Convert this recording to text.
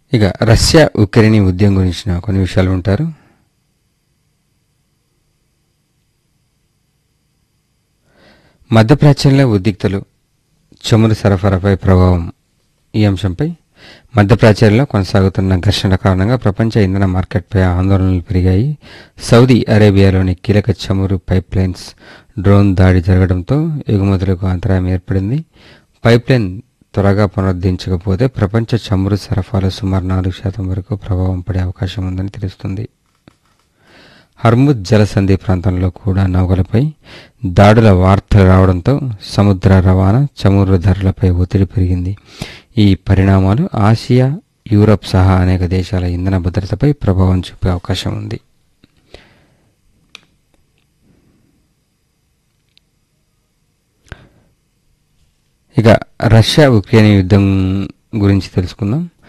ఇక Russia Ukraine యుద్ధం గురించిన కొన్ని విషయాలు ఉంటారు మధ్యప్రాచ్యంలో ఉద్రిక్తలు చమురు సరఫరాపై ప్రభావం ఈ అంశంపై మధ్యప్రాచ్యంలో కొనసాగుతున్న ఘర్షణ కారణంగా ప్రపంచ ఇంధన మార్కెట్పై ఆందోళనలు పెరిగాయి సౌదీ అరేబియాలోని కీలక చమురు పైప్ లైన్స్ డ్రోన్ దాడి జరగడంతో ఎగుమతులకు అంతరాయం ఏర్పడింది పైప్ లైన్ త్వరగా పునరుద్ధరించకపోతే ప్రపంచ చమురు సరఫరాలో సుమారు నాలుగు శాతం వరకు ప్రభావం పడే అవకాశం ఉందని తెలుస్తుంది హర్ముద్ జలసంధి ప్రాంతంలో కూడా నౌకలపై దాడుల వార్తలు రావడంతో సముద్ర రవాణా చమురు ధరలపై ఒత్తిడి పెరిగింది ఈ పరిణామాలు ఆసియా యూరప్ సహా అనేక దేశాల ఇంధన భద్రతపై ప్రభావం చూపే అవకాశం ఉంది ఇక రష్యా ఉక్రెయిన్ యుద్ధం గురించి తెలుసుకుందాం